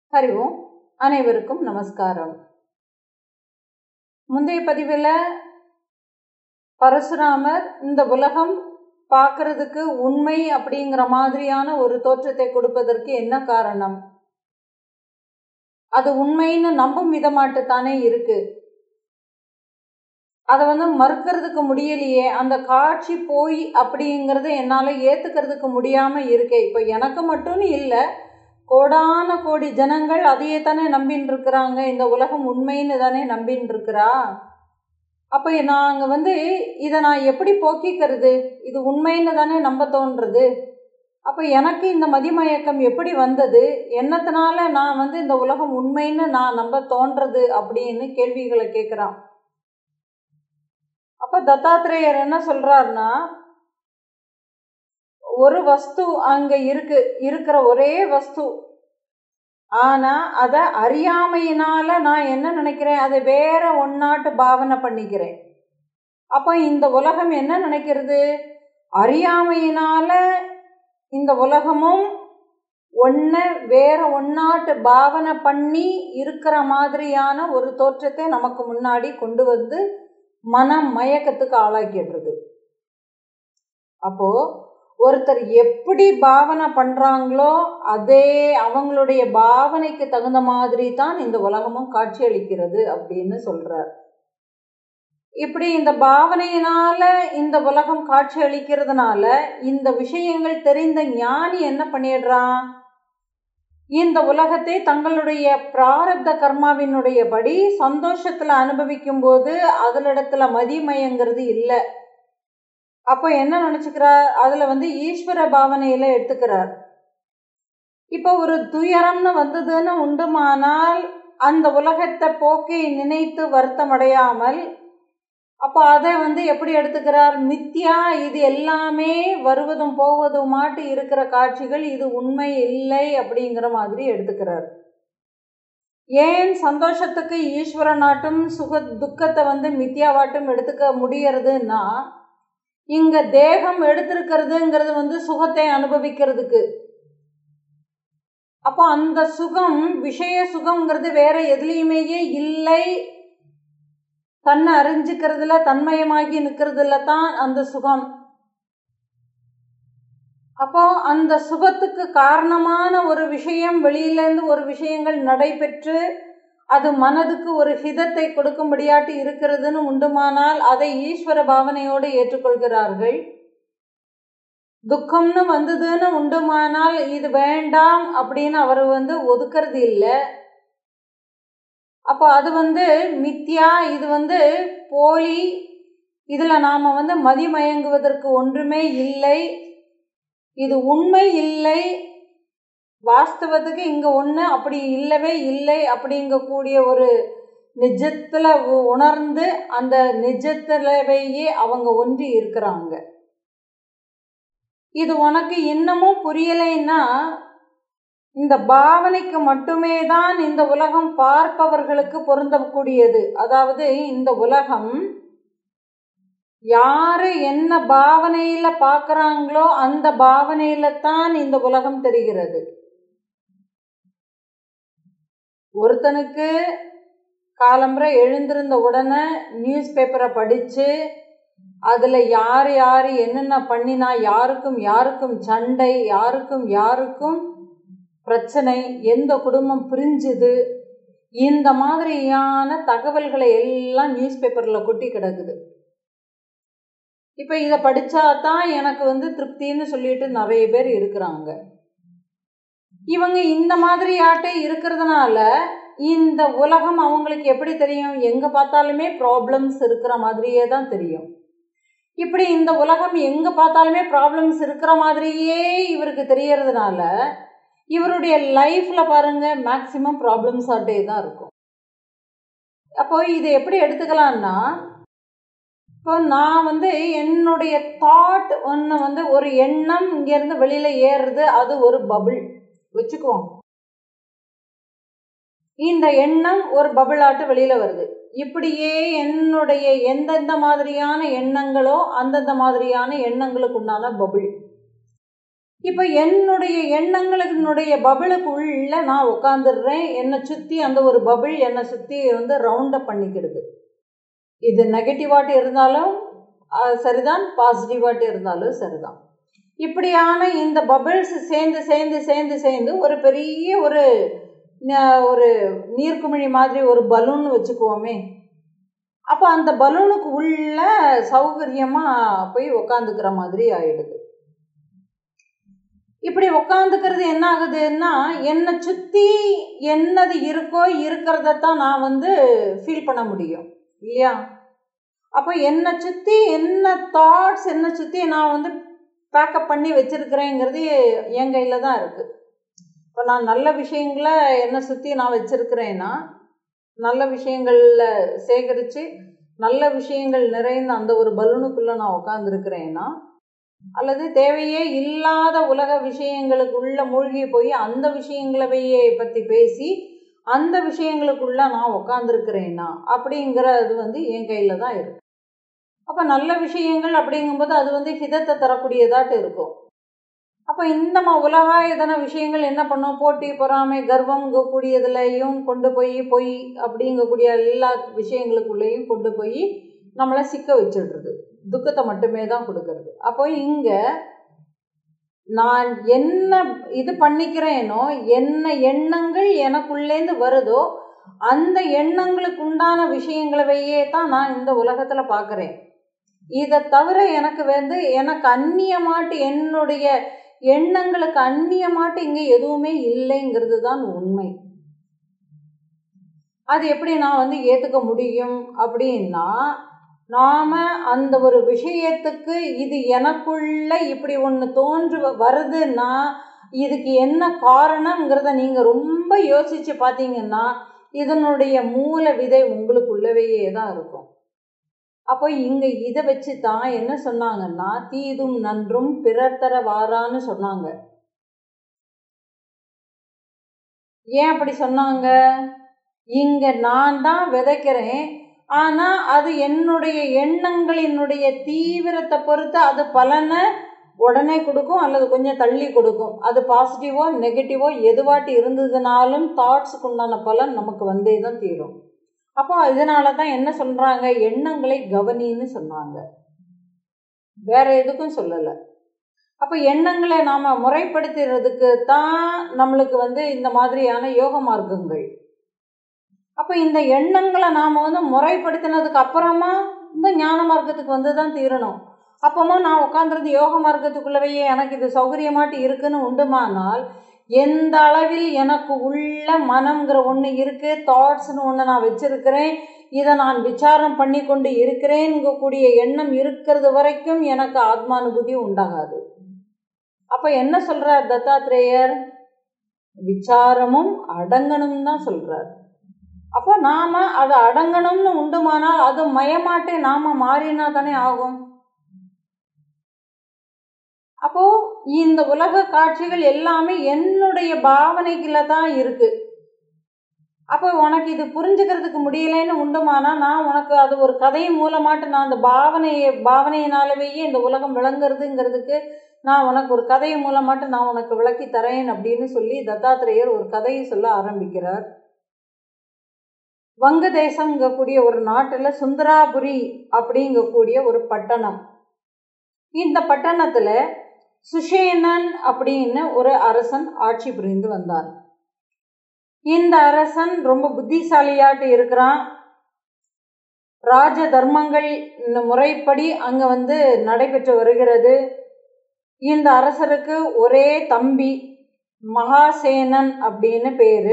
ஹரி ஓம் அனைவருக்கும் நமஸ்காரம் முந்தைய பதிவில் பரசுராமர் இந்த உலகம் பார்க்கறதுக்கு உண்மை அப்படிங்கிற மாதிரியான ஒரு தோற்றத்தை கொடுப்பதற்கு என்ன காரணம் அது உண்மைன்னு நம்பும் விதமாட்டுத்தானே இருக்கு அதை வந்து மறுக்கிறதுக்கு முடியலையே அந்த காட்சி போய் அப்படிங்கிறத என்னால் ஏற்றுக்கிறதுக்கு முடியாமல் இருக்கே இப்போ எனக்கு மட்டும்னு இல்லை கோடான கோடி ஜனங்கள் அதையே தானே நம்பின்னு இருக்கிறாங்க இந்த உலகம் உண்மைன்னு தானே நம்பின்னு இருக்கிறா அப்போ நாங்கள் வந்து இதை நான் எப்படி போக்கிக்கிறது இது உண்மைன்னு தானே நம்ப தோன்றுறது அப்போ எனக்கு இந்த மதிமயக்கம் எப்படி வந்தது என்னத்தினால நான் வந்து இந்த உலகம் உண்மைன்னு நான் நம்ப தோன்றது அப்படின்னு கேள்விகளை கேட்குறான் அப்போ தத்தாத்திரேயர் என்ன சொல்கிறாருன்னா ஒரு வஸ்து அங்கே இருக்கு இருக்கிற ஒரே வஸ்து ஆனால் அதை அறியாமையினால நான் என்ன நினைக்கிறேன் அதை வேற ஒன்னாட்டு பாவனை பண்ணிக்கிறேன் அப்போ இந்த உலகம் என்ன நினைக்கிறது அறியாமையினால இந்த உலகமும் ஒன்றை வேற ஒன்னாட்டு பாவனை பண்ணி இருக்கிற மாதிரியான ஒரு தோற்றத்தை நமக்கு முன்னாடி கொண்டு வந்து மனம் மயக்கத்துக்கு ஆளாக்கிடுறது அப்போ ஒருத்தர் எப்படி பாவனை பண்ணுறாங்களோ அதே அவங்களுடைய பாவனைக்கு தகுந்த மாதிரி தான் இந்த உலகமும் காட்சியளிக்கிறது அப்படின்னு சொல்கிறார் இப்படி இந்த பாவனையினால இந்த உலகம் காட்சி அளிக்கிறதுனால இந்த விஷயங்கள் தெரிந்த ஞானி என்ன பண்ணிடுறான் இந்த உலகத்தை தங்களுடைய பிராரப்த கர்மாவினுடைய படி சந்தோஷத்தில் அனுபவிக்கும் போது அதிலிடத்துல மதிமயங்கிறது இல்லை அப்போ என்ன நினச்சிக்கிறார் அதில் வந்து ஈஸ்வர பாவனையில் எடுத்துக்கிறார் இப்போ ஒரு துயரம்னு வந்ததுன்னு உண்டுமானால் அந்த உலகத்தை போக்கை நினைத்து வருத்தம் அடையாமல் அப்போ அதை வந்து எப்படி எடுத்துக்கிறார் மித்தியா இது எல்லாமே வருவதும் போவதும் மாட்டு இருக்கிற காட்சிகள் இது உண்மை இல்லை அப்படிங்கிற மாதிரி எடுத்துக்கிறார் ஏன் சந்தோஷத்துக்கு ஈஸ்வர நாட்டும் சுக துக்கத்தை வந்து மித்தியாவாட்டும் எடுத்துக்க முடியறதுன்னா இங்க தேகம் எடுத்திருக்கிறதுங்கிறது வந்து சுகத்தை அனுபவிக்கிறதுக்கு அப்போ அந்த சுகம் விஷய சுகம்ங்கிறது வேற எதுலேயுமேயே இல்லை தன்னை அறிஞ்சிக்கிறதுல தன்மயமாகி நிற்கிறதுல தான் அந்த சுகம் அப்போ அந்த சுகத்துக்கு காரணமான ஒரு விஷயம் வெளியிலேருந்து ஒரு விஷயங்கள் நடைபெற்று அது மனதுக்கு ஒரு ஹிதத்தை கொடுக்கும்படியாட்டு இருக்கிறதுன்னு உண்டுமானால் அதை ஈஸ்வர பாவனையோடு ஏற்றுக்கொள்கிறார்கள் துக்கம்னு வந்ததுன்னு உண்டுமானால் இது வேண்டாம் அப்படின்னு அவர் வந்து ஒதுக்கிறது இல்லை அப்போ அது வந்து மித்யா இது வந்து போலி இதில் நாம் வந்து மதிமயங்குவதற்கு ஒன்றுமே இல்லை இது உண்மை இல்லை வாஸ்தவத்துக்கு இங்கே ஒன்று அப்படி இல்லவே இல்லை அப்படிங்கக்கூடிய ஒரு நிஜத்தில் உணர்ந்து அந்த நிஜத்திலவையே அவங்க ஒன்றி இருக்கிறாங்க இது உனக்கு இன்னமும் புரியலைன்னா இந்த பாவனைக்கு மட்டுமே தான் இந்த உலகம் பார்ப்பவர்களுக்கு பொருந்தக்கூடியது அதாவது இந்த உலகம் யாரு என்ன பாவனையில பார்க்குறாங்களோ அந்த பாவனையில தான் இந்த உலகம் தெரிகிறது ஒருத்தனுக்கு காலம்பரை எழுந்திருந்த உடனே நியூஸ் பேப்பரை படித்து அதில் யார் யார் என்னென்ன பண்ணினா யாருக்கும் யாருக்கும் சண்டை யாருக்கும் யாருக்கும் பிரச்சனை எந்த குடும்பம் பிரிஞ்சுது இந்த மாதிரியான தகவல்களை எல்லாம் நியூஸ் பேப்பரில் கொட்டி கிடக்குது இப்போ இதை படித்தா தான் எனக்கு வந்து திருப்தின்னு சொல்லிட்டு நிறைய பேர் இருக்கிறாங்க இவங்க இந்த மாதிரியாட்டே இருக்கிறதுனால இந்த உலகம் அவங்களுக்கு எப்படி தெரியும் எங்கே பார்த்தாலுமே ப்ராப்ளம்ஸ் இருக்கிற மாதிரியே தான் தெரியும் இப்படி இந்த உலகம் எங்கே பார்த்தாலுமே ப்ராப்ளம்ஸ் இருக்கிற மாதிரியே இவருக்கு தெரியறதுனால இவருடைய லைஃப்பில் பாருங்கள் மேக்சிமம் ப்ராப்ளம்ஸ் ஆட்டே தான் இருக்கும் அப்போ இதை எப்படி எடுத்துக்கலான்னா இப்போ நான் வந்து என்னுடைய தாட் ஒன்று வந்து ஒரு எண்ணம் இங்கேருந்து வெளியில் ஏறுறது அது ஒரு பபுள் வச்சுக்குவோம் இந்த எண்ணம் ஒரு பபுள் ஆட்டு வெளியில் வருது இப்படியே என்னுடைய எந்தெந்த மாதிரியான எண்ணங்களோ அந்தந்த மாதிரியான எண்ணங்களுக்கு உண்டான பபுள் இப்போ என்னுடைய எண்ணங்களுடைய பபிளுக்கு உள்ள நான் உட்காந்துடுறேன் என்னை சுற்றி அந்த ஒரு பபிள் என்னை சுற்றி வந்து ரவுண்டப் பண்ணிக்கிடுது இது நெகட்டிவாட்டு இருந்தாலும் அஹ், சரிதான் பாசிட்டிவாட்டு இருந்தாலும் சரிதான் இப்படியான இந்த பபிள்ஸ் சேர்ந்து சேர்ந்து சேர்ந்து சேர்ந்து ஒரு பெரிய ஒரு ந- ஒரு நீர்க்குமிழி மாதிரி ஒரு பலூன் வச்சுக்குவோமே அப்போ அந்த பலூனுக்கு உள்ள சௌகரியமாக போய் உக்காந்துக்கிற மாதிரி ஆயிடுது இப்படி உக்காந்துக்கிறது என்ன ஆகுதுன்னா என்னை சுற்றி என்னது இருக்கோ இருக்கிறத தான் நான் வந்து ஃபீல் பண்ண முடியும் இல்லையா அப்போ என்னை சுற்றி என்ன தாட்ஸ் என்னை சுற்றி நான் வந்து பேக்கப் பண்ணி வச்சிருக்கிறேங்கிறது என் கையில் தான் இருக்குது இப்போ நான் நல்ல விஷயங்களை என்னை சுற்றி நான் வச்சிருக்கிறேன்னா நல்ல விஷயங்களில் சேகரித்து நல்ல விஷயங்கள் நிறைந்த அந்த ஒரு பலூனுக்குள்ளே நான் உட்காந்துருக்கிறேன்னா அல்லது தேவையே இல்லாத உலக விஷயங்களுக்குள்ள மூழ்கி போய் அந்த விஷயங்களவையே பற்றி பேசி அந்த விஷயங்களுக்குள்ள நான் உட்காந்துருக்கிறேன்னா அப்படிங்கிறது வந்து என் கையில் தான் இருக்கு அப்போ நல்ல விஷயங்கள் அப்படிங்கும்போது அது வந்து ஹிதத்தை தரக்கூடியதாட்டு இருக்கும் அப்போ இந்த மா உலகாயுதன விஷயங்கள் என்ன பண்ணும் போட்டி பொறாமை கர்வம்ங்கக்கூடியதுலையும் கொண்டு போய் பொய் அப்படிங்கக்கூடிய எல்லா விஷயங்களுக்குள்ளேயும் கொண்டு போய் நம்மளை சிக்க வச்சிடுறது துக்கத்தை மட்டுமே தான் கொடுக்கறது அப்போ இங்கே நான் என்ன இது பண்ணிக்கிறேனோ என்ன எண்ணங்கள் எனக்குள்ளேந்து வருதோ அந்த எண்ணங்களுக்கு உண்டான விஷயங்களவையே தான் நான் இந்த உலகத்தில் பார்க்குறேன் இதை தவிர எனக்கு வந்து எனக்கு அந்நியமாட்டு என்னுடைய எண்ணங்களுக்கு அந்நியமாட்டு இங்கே எதுவுமே இல்லைங்கிறது தான் உண்மை அது எப்படி நான் வந்து ஏற்றுக்க முடியும் அப்படின்னா நாம் அந்த ஒரு விஷயத்துக்கு இது எனக்குள்ள இப்படி ஒன்று தோன்று வருதுன்னா இதுக்கு என்ன காரணங்கிறத நீங்கள் ரொம்ப யோசித்து பார்த்தீங்கன்னா இதனுடைய மூல விதை உங்களுக்குள்ளவையே தான் இருக்கும் அப்போ இங்கே இதை வச்சு தான் என்ன சொன்னாங்கன்னா தீதும் நன்றும் பிறர் தர வாரான்னு சொன்னாங்க ஏன் அப்படி சொன்னாங்க இங்க நான் தான் விதைக்கிறேன் ஆனா அது என்னுடைய எண்ணங்களினுடைய தீவிரத்தை பொறுத்து அது பலனை உடனே கொடுக்கும் அல்லது கொஞ்சம் தள்ளி கொடுக்கும் அது பாசிட்டிவோ நெகட்டிவோ எதுவாட்டி இருந்ததுனாலும் தாட்ஸுக்கு உண்டான பலன் நமக்கு வந்தே தான் தீரும் அப்போ இதனால தான் என்ன சொல்றாங்க எண்ணங்களை கவனின்னு சொன்னாங்க வேற எதுக்கும் சொல்லலை அப்போ எண்ணங்களை நாம் முறைப்படுத்துறதுக்கு தான் நம்மளுக்கு வந்து இந்த மாதிரியான யோக மார்க்கங்கள் அப்போ இந்த எண்ணங்களை நாம் வந்து முறைப்படுத்தினதுக்கு அப்புறமா இந்த ஞான மார்க்கத்துக்கு வந்து தான் தீரணும் அப்போமா நான் உட்காந்துருந்து யோக மார்க்கத்துக்குள்ளவையே எனக்கு இது சௌகரியமாட்டு இருக்குன்னு உண்டுமானால் எந்த அளவில் எனக்கு உள்ள மனம்ங்கிற ஒன்று இருக்குது தாட்ஸ்னு ஒன்று நான் வச்சுருக்கிறேன் இதை நான் விசாரம் பண்ணி கொண்டு இருக்கிறேன்கக்கூடிய எண்ணம் இருக்கிறது வரைக்கும் எனக்கு ஆத்மானுபூதி உண்டாகாது அப்போ என்ன சொல்கிறார் தத்தாத்ரேயர் விசாரமும் அடங்கணும் தான் சொல்கிறார் அப்போ நாம் அது அடங்கணும்னு உண்டுமானால் அது மயமாட்டே நாம் மாறினா தானே ஆகும் அப்போ இந்த உலக காட்சிகள் எல்லாமே என்னுடைய பாவனைக்குள்ள தான் இருக்கு அப்போ உனக்கு இது புரிஞ்சுக்கிறதுக்கு முடியலைன்னு உண்டுமானா நான் உனக்கு அது ஒரு கதை மூலமாட்டு நான் அந்த பாவனையை பாவனையினாலவே இந்த உலகம் விளங்குறதுங்கிறதுக்கு நான் உனக்கு ஒரு கதை மூலமாட்டு நான் உனக்கு விளக்கி தரேன் அப்படின்னு சொல்லி தத்தாத்திரேயர் ஒரு கதையை சொல்ல ஆரம்பிக்கிறார் வங்க தேசங்கக்கூடிய ஒரு நாட்டில் சுந்தராபுரி அப்படிங்கக்கூடிய ஒரு பட்டணம் இந்த பட்டணத்தில் சுஷேனன் அப்படின்னு ஒரு அரசன் ஆட்சி புரிந்து வந்தான் இந்த அரசன் ரொம்ப புத்திசாலியாட்டு இருக்கிறான் ராஜ தர்மங்கள் இந்த முறைப்படி அங்கே வந்து நடைபெற்று வருகிறது இந்த அரசருக்கு ஒரே தம்பி மகாசேனன் அப்படின்னு பேரு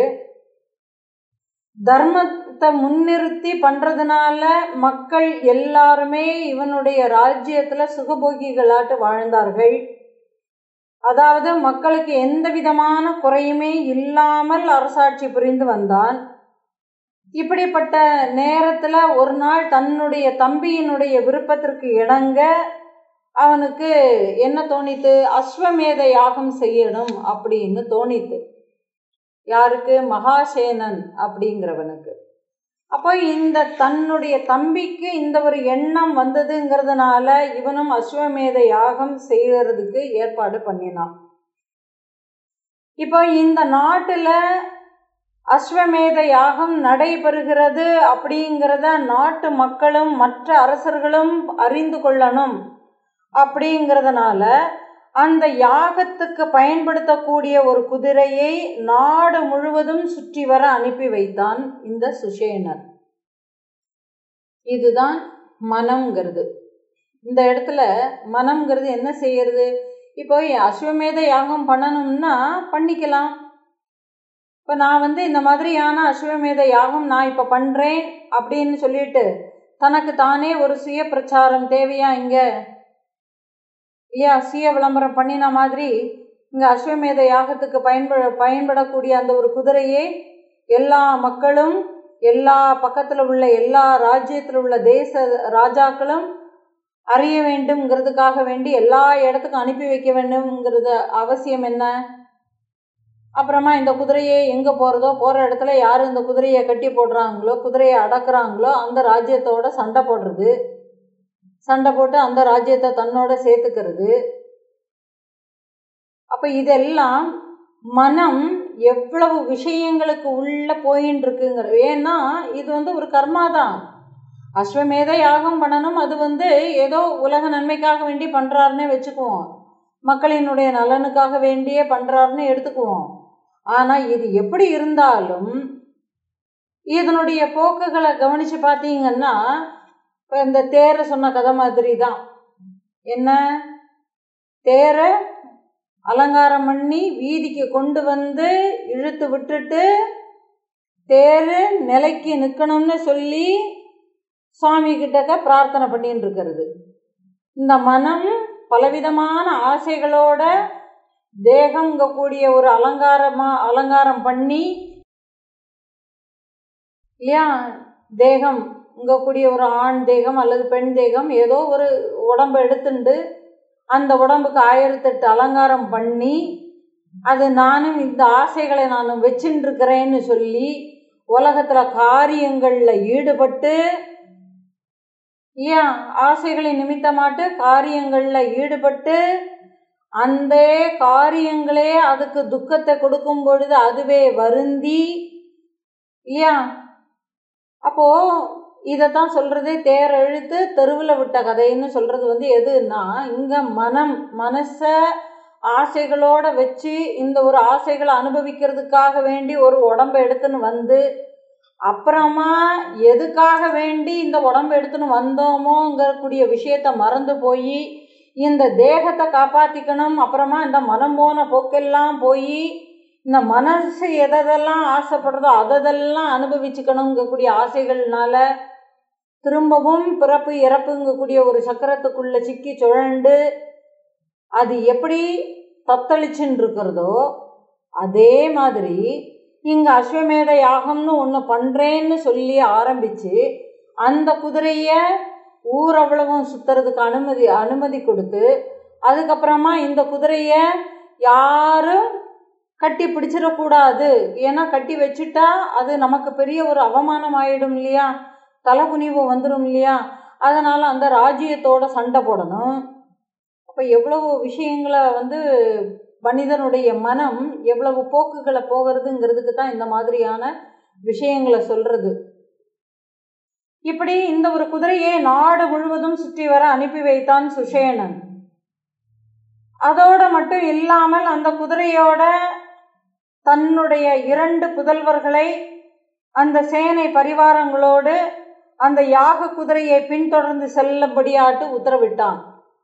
தர்மத்தை முன்னிறுத்தி பண்றதுனால மக்கள் எல்லாருமே இவனுடைய ராஜ்யத்துல சுகபோகிகளாட்டு வாழ்ந்தார்கள் அதாவது மக்களுக்கு எந்த விதமான குறையுமே இல்லாமல் அரசாட்சி புரிந்து வந்தான் இப்படிப்பட்ட நேரத்தில் ஒரு நாள் தன்னுடைய தம்பியினுடைய விருப்பத்திற்கு இணங்க அவனுக்கு என்ன தோணித்து அஸ்வமேத யாகம் செய்யணும் அப்படின்னு தோணித்து யாருக்கு மகாசேனன் அப்படிங்கிறவனுக்கு அப்போ இந்த தன்னுடைய தம்பிக்கு இந்த ஒரு எண்ணம் வந்ததுங்கிறதுனால இவனும் அஸ்வமேத யாகம் செய்கிறதுக்கு ஏற்பாடு பண்ணினான் இப்போ இந்த நாட்டில் அஸ்வமேத யாகம் நடைபெறுகிறது அப்படிங்கிறத நாட்டு மக்களும் மற்ற அரசர்களும் அறிந்து கொள்ளணும் அப்படிங்கிறதுனால அந்த யாகத்துக்கு பயன்படுத்தக்கூடிய ஒரு குதிரையை நாடு முழுவதும் சுற்றி வர அனுப்பி வைத்தான் இந்த சுஷேனர் இதுதான் மனம்ங்கிறது இந்த இடத்துல மனம்ங்கிறது என்ன செய்யறது இப்போ அஸ்வமேத யாகம் பண்ணணும்னா பண்ணிக்கலாம் இப்போ நான் வந்து இந்த மாதிரியான அஸ்வமேத யாகம் நான் இப்போ பண்ணுறேன் அப்படின்னு சொல்லிட்டு தனக்கு தானே ஒரு சுய பிரச்சாரம் தேவையா இங்கே இல்லையா சுய விளம்பரம் பண்ணின மாதிரி இங்கே அஸ்வமேத யாகத்துக்கு பயன்பட பயன்படக்கூடிய அந்த ஒரு குதிரையை எல்லா மக்களும் எல்லா பக்கத்தில் உள்ள எல்லா ராஜ்யத்தில் உள்ள தேச ராஜாக்களும் அறிய வேண்டும்ங்கிறதுக்காக வேண்டி எல்லா இடத்துக்கும் அனுப்பி வைக்க வேண்டும்ங்கிறது அவசியம் என்ன அப்புறமா இந்த குதிரையை எங்கே போகிறதோ போகிற இடத்துல யார் இந்த குதிரையை கட்டி போடுறாங்களோ குதிரையை அடக்குறாங்களோ அந்த ராஜ்யத்தோட சண்டை போடுறது சண்டை போட்டு அந்த ராஜ்யத்தை தன்னோட சேர்த்துக்கிறது அப்போ இதெல்லாம் மனம் எவ்வளவு விஷயங்களுக்கு உள்ள போயின்னு இருக்குங்கிறது ஏன்னா இது வந்து ஒரு கர்மா தான் அஸ்வமேத யாகம் பண்ணணும் அது வந்து ஏதோ உலக நன்மைக்காக வேண்டி பண்ணுறாருன்னே வச்சுக்குவோம் மக்களினுடைய நலனுக்காக வேண்டியே பண்ணுறாருன்னு எடுத்துக்குவோம் ஆனால் இது எப்படி இருந்தாலும் இதனுடைய போக்குகளை கவனித்து பார்த்தீங்கன்னா இப்போ இந்த தேரை சொன்ன கதை மாதிரி தான் என்ன தேரை அலங்காரம் பண்ணி வீதிக்கு கொண்டு வந்து இழுத்து விட்டுட்டு தேர் நிலைக்கு நிற்கணும்னு சொல்லி சுவாமி கிட்டக்க பிரார்த்தனை பண்ணின்னு இருக்கிறது இந்த மனம் பலவிதமான ஆசைகளோட தேகங்கக்கூடிய ஒரு அலங்காரமா அலங்காரம் பண்ணி இல்லையா தேகம் இங்கக்கூடிய ஒரு ஆண் தேகம் அல்லது பெண் தேகம் ஏதோ ஒரு உடம்பை எடுத்துண்டு அந்த உடம்புக்கு ஆயிரத்தெட்டு அலங்காரம் பண்ணி அது நானும் இந்த ஆசைகளை நான் வச்சுட்டு இருக்கிறேன்னு சொல்லி உலகத்தில் காரியங்களில் ஈடுபட்டு ஏன் ஆசைகளின் நிமித்தமாட்டு காரியங்களில் ஈடுபட்டு அந்த காரியங்களே அதுக்கு துக்கத்தை கொடுக்கும் பொழுது அதுவே வருந்தி இல்லையா அப்போ இதைத்தான் சொல்றது தேர் எழுத்து தெருவில் விட்ட கதைன்னு சொல்றது வந்து எதுன்னா இங்க மனம் மனச ஆசைகளோட வச்சு இந்த ஒரு ஆசைகளை அனுபவிக்கிறதுக்காக வேண்டி ஒரு உடம்பை எடுத்துன்னு வந்து அப்புறமா எதுக்காக வேண்டி இந்த உடம்பு எடுத்துன்னு வந்தோமோங்கக்கூடிய விஷயத்த மறந்து போய் இந்த தேகத்தை காப்பாற்றிக்கணும் அப்புறமா இந்த மனம் போன போக்கெல்லாம் போய் இந்த மனசு எதெல்லாம் ஆசைப்படுறதோ அதெல்லாம் அனுபவிச்சுக்கணுங்கக்கூடிய ஆசைகள்னால திரும்பவும் பிறப்பு இறப்புங்கக்கூடிய ஒரு சக்கரத்துக்குள்ள சிக்கி சுழண்டு அது எப்படி தத்தளிச்சுன்னு இருக்கிறதோ அதே மாதிரி இங்கே அஸ்வமேத யாகம்னு ஒன்று பண்ணுறேன்னு சொல்லி ஆரம்பித்து அந்த குதிரையை ஊர் அவ்வளவும் சுற்றுறதுக்கு அனுமதி அனுமதி கொடுத்து அதுக்கப்புறமா இந்த குதிரையை யாரும் கட்டி பிடிச்சிடக்கூடாது ஏன்னா கட்டி வச்சுட்டா அது நமக்கு பெரிய ஒரு அவமானம் ஆயிடும் இல்லையா தலைகுனிவு வந்துடும் இல்லையா அதனால் அந்த ராஜ்யத்தோட சண்டை போடணும் அப்போ எவ்வளவு விஷயங்களை வந்து மனிதனுடைய மனம் எவ்வளவு போக்குகளை போகிறதுங்கிறதுக்கு தான் இந்த மாதிரியான விஷயங்களை சொல்றது இப்படி இந்த ஒரு குதிரையை நாடு முழுவதும் சுற்றி வர அனுப்பி வைத்தான் சுஷேனன் அதோட மட்டும் இல்லாமல் அந்த குதிரையோட தன்னுடைய இரண்டு புதல்வர்களை அந்த சேனை பரிவாரங்களோடு அந்த யாக குதிரையை பின்தொடர்ந்து செல்லும்படியாட்டு உத்தரவிட்டான்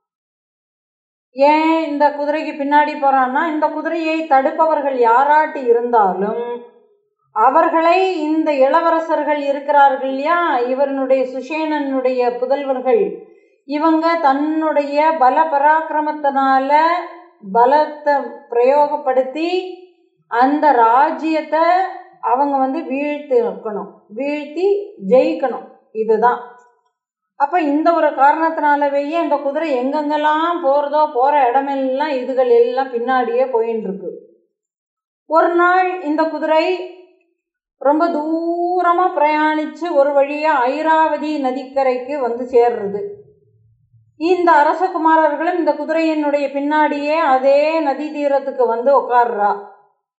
ஏன் இந்த குதிரைக்கு பின்னாடி போறான்னா இந்த குதிரையை தடுப்பவர்கள் யாராட்டி இருந்தாலும் அவர்களை இந்த இளவரசர்கள் இருக்கிறார்கள் இல்லையா இவனுடைய சுஷேனனுடைய புதல்வர்கள் இவங்க தன்னுடைய பல பராக்கிரமத்தினால பலத்தை பிரயோகப்படுத்தி அந்த ராஜ்யத்தை அவங்க வந்து வீழ்த்தி வைக்கணும் வீழ்த்தி ஜெயிக்கணும் இதுதான் அப்போ இந்த ஒரு காரணத்தினாலவே இந்த குதிரை எங்கெங்கெல்லாம் போகிறதோ போகிற இடமெல்லாம் இதுகள் எல்லாம் பின்னாடியே போயின்னு இருக்கு ஒரு நாள் இந்த குதிரை ரொம்ப தூரமாக பிரயாணித்து ஒரு வழியாக ஐராவதி நதிக்கரைக்கு வந்து சேர்றது இந்த அரசகுமாரர்களும் இந்த குதிரையினுடைய பின்னாடியே அதே நதி தீரத்துக்கு வந்து உட்கார்றா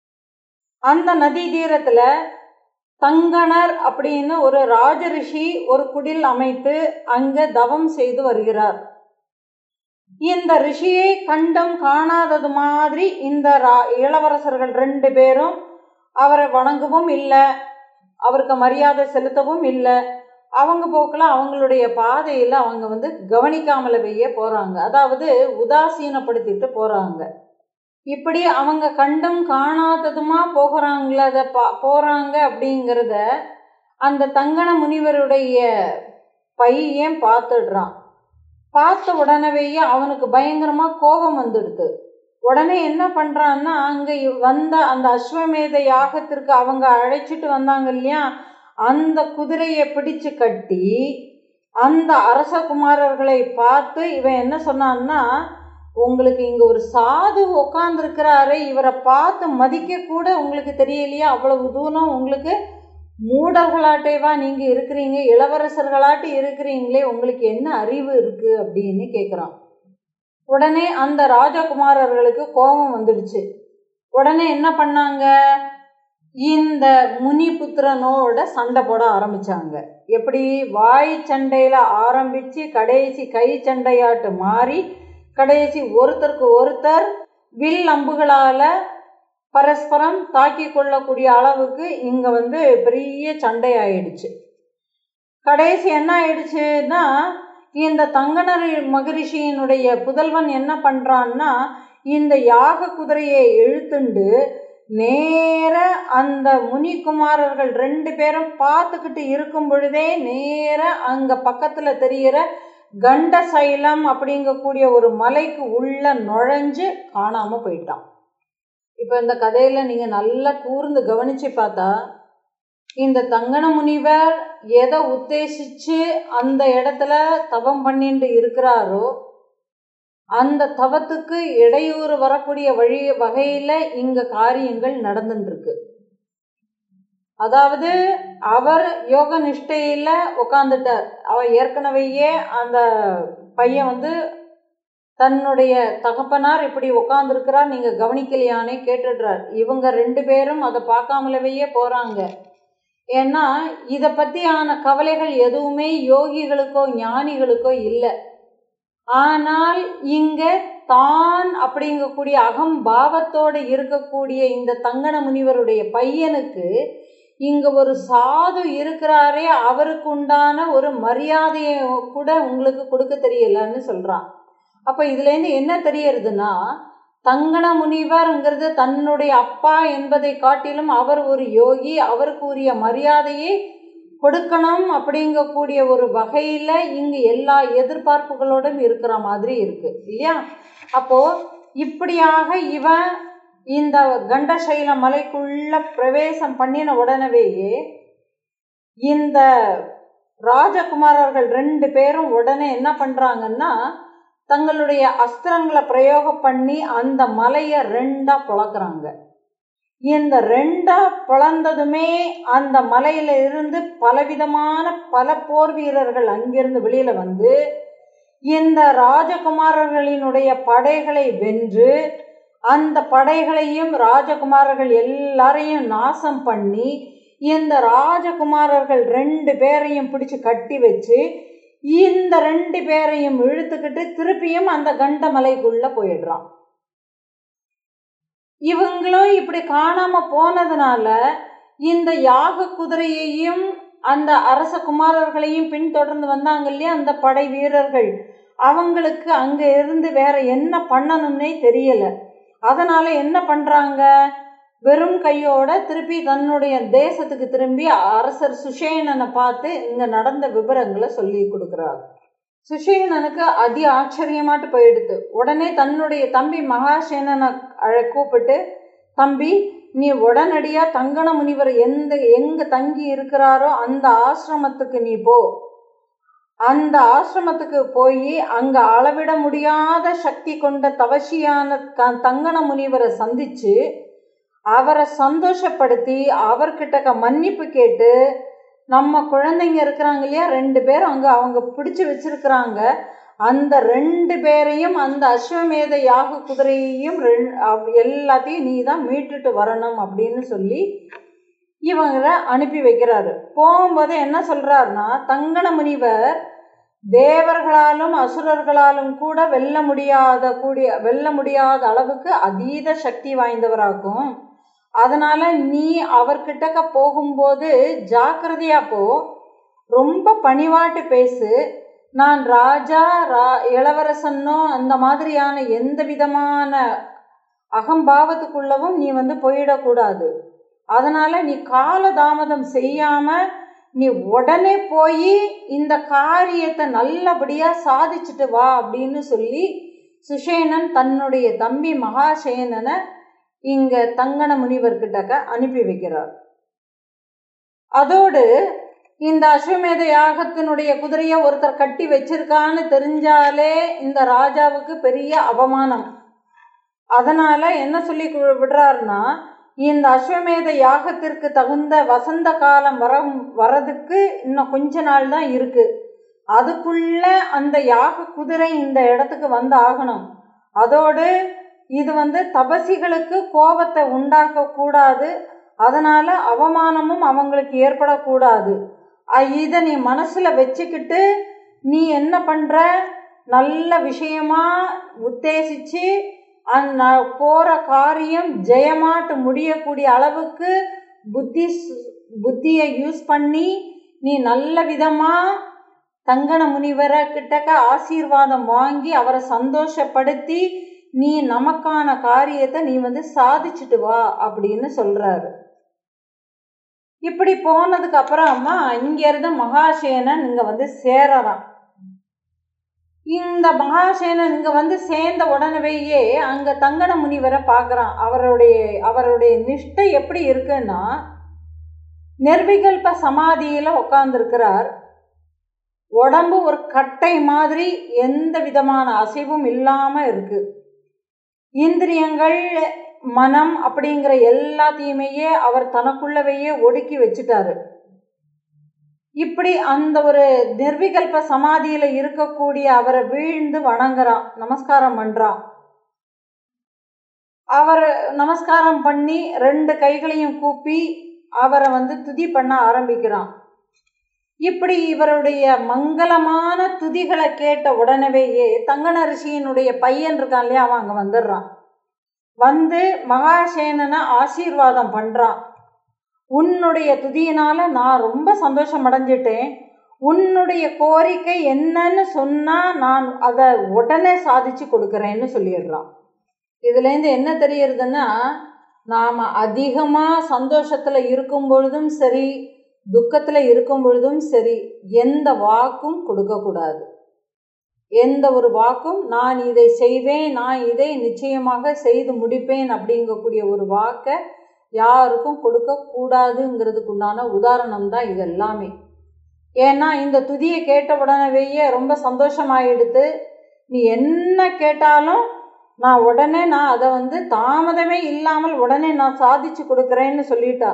அந்த நதி தீரத்துல தங்கணர் அப்படின்னு ஒரு ராஜரிஷி ஒரு குடில் அமைத்து அங்க தவம் செய்து வருகிறார் இந்த ரிஷியை கண்டும் காணாதது மாதிரி இந்த ரா- இளவரசர்கள் ரெண்டு பேரும் அவரை வணங்கவும் இல்லை அவருக்கு மரியாதை செலுத்தவும் இல்லை அவங்க போக்கில் அவங்களுடைய பாதையில் அவங்க வந்து கவனிக்காமலவையே போகிறாங்க அதாவது உதாசீனப்படுத்திட்டு போகிறாங்க இப்படி அவங்க கண்டும் காணாததுமா போகிறாங்கள அதை பா போகிறாங்க அப்படிங்கிறத அந்த தங்கன முனிவருடைய பையன் பார்த்துடுறான் பார்த்த உடனேயே அவனுக்கு பயங்கரமாக கோபம் வந்துடுது உடனே என்ன பண்ணுறான்னா அங்கே வந்த அந்த அஸ்வமேத யாகத்திற்கு அவங்க அழைச்சிட்டு வந்தாங்க இல்லையா அந்த குதிரையை பிடிச்சு கட்டி அந்த அரசகுமாரர்களை பார்த்து இவன் என்ன சொன்னான்னா உங்களுக்கு இங்கே ஒரு சாது உட்காந்துருக்கிறாரு இவரை பார்த்து மதிக்க கூட உங்களுக்கு தெரியலையா அவ்வளவு தூரம் உங்களுக்கு மூடர்களாட்டேவா நீங்கள் இருக்கிறீங்க இளவரசர்களாட்டு இருக்கிறீங்களே உங்களுக்கு என்ன அறிவு இருக்குது அப்படின்னு கேட்குறான் உடனே அந்த ராஜகுமாரர்களுக்கு கோபம் வந்துடுச்சு உடனே என்ன பண்ணாங்க இந்த முனிபுத்திரனோட சண்டை போட ஆரம்பிச்சாங்க எப்படி வாய் சண்டையில் ஆரம்பித்து கடைசி கை சண்டையாட்டு மாறி கடைசி ஒருத்தருக்கு ஒருத்தர் வில் அம்புகளால் பரஸ்பரம் தாக்கி கொள்ளக்கூடிய அளவுக்கு இங்கே வந்து பெரிய சண்டை ஆயிடுச்சு கடைசி என்ன ஆயிடுச்சுன்னா இந்த தங்கனர் மகரிஷியினுடைய புதல்வன் என்ன பண்ணுறான்னா இந்த யாக குதிரையை இழுத்துண்டு நேர அந்த முனிகுமாரர்கள் ரெண்டு பேரும் பார்த்துக்கிட்டு இருக்கும் பொழுதே நேர அங்கே பக்கத்தில் தெரிகிற கண்டசைலம் அப்படிங்கக்கூடிய ஒரு மலைக்கு உள்ள நுழைஞ்சு காணாமல் போயிட்டான் இப்போ இந்த கதையில் நீங்கள் நல்லா கூர்ந்து கவனித்து பார்த்தா இந்த தங்கன முனிவர் எதை உத்தேசித்து அந்த இடத்துல தவம் பண்ணிட்டு இருக்கிறாரோ அந்த தவத்துக்கு இடையூறு வரக்கூடிய வழி வகையில் இங்கே காரியங்கள் நடந்துட்டுருக்கு அதாவது அவர் யோக நிஷ்டையில் உட்காந்துட்டார் அவர் ஏற்கனவேயே அந்த பையன் வந்து தன்னுடைய தகப்பனார் இப்படி உட்காந்துருக்கிறார் நீங்கள் கவனிக்கலையானே கேட்டுடுறார் இவங்க ரெண்டு பேரும் அதை பார்க்காமலவையே போகிறாங்க ஏன்னா இதை பற்றியான கவலைகள் எதுவுமே யோகிகளுக்கோ ஞானிகளுக்கோ இல்லை ஆனால் இங்கே தான் அப்படிங்கக்கூடிய அகம் பாவத்தோடு இருக்கக்கூடிய இந்த தங்கன முனிவருடைய பையனுக்கு இங்கே ஒரு சாது இருக்கிறாரே அவருக்கு உண்டான ஒரு மரியாதையை கூட உங்களுக்கு கொடுக்க தெரியலன்னு சொல்கிறான் அப்போ இதுலேருந்து என்ன தெரியறதுன்னா தங்கன முனிவர்ங்கிறது தன்னுடைய அப்பா என்பதை காட்டிலும் அவர் ஒரு யோகி அவருக்கு உரிய மரியாதையை கொடுக்கணும் அப்படிங்கக்கூடிய ஒரு வகையில் இங்கே எல்லா எதிர்பார்ப்புகளோடும் இருக்கிற மாதிரி இருக்கு இல்லையா அப்போ இப்படியாக இவன் இந்த கண்டசைல மலைக்குள்ள பிரவேசம் பண்ணின உடனேயே இந்த ராஜகுமாரர்கள் ரெண்டு பேரும் உடனே என்ன பண்ணுறாங்கன்னா தங்களுடைய அஸ்திரங்களை பிரயோகம் பண்ணி அந்த மலையை ரெண்டா பிளக்குறாங்க இந்த ரெண்டா பிளந்ததுமே அந்த மலையில இருந்து பலவிதமான பல போர் வீரர்கள் அங்கிருந்து வெளியில வந்து இந்த ராஜகுமாரர்களினுடைய படைகளை வென்று அந்த படைகளையும் ராஜகுமாரர்கள் எல்லாரையும் நாசம் பண்ணி இந்த ராஜகுமாரர்கள் ரெண்டு பேரையும் பிடிச்சு கட்டி வச்சு இந்த ரெண்டு பேரையும் இழுத்துக்கிட்டு திருப்பியும் அந்த கண்டமலைக்குள்ள போயிடுறான் இவங்களும் இப்படி காணாம போனதுனால இந்த யாக குதிரையையும் அந்த அரச குமாரர்களையும் பின்தொடர்ந்து வந்தாங்க இல்லையா அந்த படை வீரர்கள் அவங்களுக்கு அங்க இருந்து வேற என்ன பண்ணணும்னே தெரியல அதனால என்ன பண்றாங்க வெறும் கையோட திருப்பி தன்னுடைய தேசத்துக்கு திரும்பி அரசர் சுஷேனனை பார்த்து இங்க நடந்த விவரங்களை சொல்லி கொடுக்குறார் சுஷேனனுக்கு அதி ஆச்சரியமாட்டு போயிடுது உடனே தன்னுடைய தம்பி மகாசேனனை அழ கூப்பிட்டு தம்பி நீ உடனடியாக தங்கன முனிவர் எந்த எங்கே தங்கி இருக்கிறாரோ அந்த ஆசிரமத்துக்கு நீ போ அந்த ஆசிரமத்துக்கு போய் அங்கே அளவிட முடியாத சக்தி கொண்ட தவசியான க தங்கன முனிவரை சந்திச்சு அவரை சந்தோஷப்படுத்தி அவர்கிட்ட மன்னிப்பு கேட்டு நம்ம குழந்தைங்க இருக்கிறாங்க இல்லையா ரெண்டு பேரும் அங்கே அவங்க பிடிச்சி வச்சிருக்கிறாங்க அந்த ரெண்டு பேரையும் அந்த அஸ்வமேத யாக குதிரையையும் ரெண்- அவ்- எல்லாத்தையும் நீ தான் மீட்டுட்டு வரணும் அப்படின்னு சொல்லி இவங்களை அனுப்பி வைக்கிறாரு போகும்போது என்ன சொல்றாருன்னா தங்கன முனிவர் தேவர்களாலும் அசுரர்களாலும் கூட வெல்ல முடியாத கூடிய வெல்ல முடியாத அளவுக்கு அதீத சக்தி வாய்ந்தவராகும் அதனால நீ அவர்கிட்டக்க போகும்போது ஜாக்கிரதையா போ ரொம்ப பணிவாட்டு பேசு நான் ராஜா ரா இளவரசன்னோ அந்த மாதிரியான எந்த விதமான அகம்பாவத்துக்குள்ளவும் நீ வந்து போயிடக்கூடாது அதனால நீ காலதாமதம் செய்யாம நீ உடனே போய் இந்த காரியத்தை நல்லபடியா சாதிச்சுட்டு வா அப்படின்னு சொல்லி சுஷேனன் தன்னுடைய தம்பி மகாசேனனை இங்க தங்கன முனிவர்கிட்டக்க அனுப்பி வைக்கிறார் அதோடு இந்த அஸ்வமேத யாகத்தினுடைய குதிரையை ஒருத்தர் கட்டி வச்சிருக்கான்னு தெரிஞ்சாலே இந்த ராஜாவுக்கு பெரிய அவமானம் அதனால என்ன சொல்லி கு- விடுறாருன்னா இந்த அஸ்வமேத யாகத்திற்கு தகுந்த வசந்த காலம் வர வரதுக்கு இன்னும் கொஞ்ச நாள் தான் இருக்கு அதுக்குள்ள அந்த யாக குதிரை இந்த இடத்துக்கு வந்து ஆகணும் அதோடு இது வந்து தபசிகளுக்கு கோபத்தை உண்டாக்க கூடாது அதனால அவமானமும் அவங்களுக்கு ஏற்படக்கூடாது அ- இதை நீ மனசுல வச்சுக்கிட்டு நீ என்ன பண்ற நல்ல விஷயமா உத்தேசிச்சு அந்த போற காரியம் ஜெயமாட்டு முடியக்கூடிய அளவுக்கு புத்தி சு- புத்தியை யூஸ் பண்ணி நீ நல்ல விதமா தங்கன முனிவரை கிட்டக்க ஆசீர்வாதம் வாங்கி அவரை சந்தோஷப்படுத்தி நீ நமக்கான காரியத்தை நீ வந்து சாதிச்சுட்டு வா அப்படின்னு சொல்றாரு இப்படி போனதுக்கு அப்புறமா இங்க இருந்து மகாசேனன் இங்க வந்து சேரறான் இந்த மகாசேனன் இங்க வந்து சேர்ந்த உடனேயே அங்க தங்கன முனிவரை பார்க்கறான் அவருடைய அவருடைய நிஷ்டை எப்படி இருக்குன்னா நிர்விகல்ப சமாதியில உட்கார்ந்துருக்கிறார் உடம்பு ஒரு கட்டை மாதிரி எந்த விதமான அசைவும் இல்லாம இருக்கு இந்திரியங்கள் மனம் அப்படிங்கிற எல்லாத்தையுமே அவர் தனக்குள்ளவையே ஒடுக்கி வச்சுட்டாரு இப்படி அந்த ஒரு நிர்விகல்ப சமாதியில இருக்கக்கூடிய அவரை வீழ்ந்து வணங்குறான் நமஸ்காரம் பண்றான் அவர் நமஸ்காரம் பண்ணி ரெண்டு கைகளையும் கூப்பி அவரை வந்து துதி பண்ண ஆரம்பிக்கிறான் இப்படி இவருடைய மங்களமான துதிகளை கேட்ட உடனேயே தங்கன ரிஷியினுடைய பையன் இருக்கான் இல்லையா அவன் அங்க வந்துடுறான் வந்து மகாசேனனை ஆசீர்வாதம் பண்றான் உன்னுடைய துதியினால நான் ரொம்ப சந்தோஷம் அடைஞ்சிட்டேன் உன்னுடைய கோரிக்கை என்னன்னு சொன்னா நான் அதை உடனே சாதிச்சு கொடுக்கறேன்னு சொல்லிடுறான் இதுலேருந்து என்ன தெரியறதுன்னா நாம் அதிகமாக சந்தோஷத்தில் இருக்கும் பொழுதும் சரி துக்கத்தில் இருக்கும் பொழுதும் சரி எந்த வாக்கும் கொடுக்கக்கூடாது எந்த ஒரு வாக்கும் நான் இதை செய்வேன் நான் இதை நிச்சயமாக செய்து முடிப்பேன் அப்படிங்கக்கூடிய ஒரு வாக்கை யாருக்கும் கொடுக்கக்கூடாதுங்கிறதுக்குண்டான உதாரணம் தான் இது எல்லாமே ஏன்னா இந்த துதியை கேட்ட உடனேயே ரொம்ப சந்தோஷமாயிடுத்து நீ என்ன கேட்டாலும் நான் உடனே நான் அதை வந்து தாமதமே இல்லாமல் உடனே நான் சாதிச்சு கொடுக்குறேன்னு சொல்லிட்டா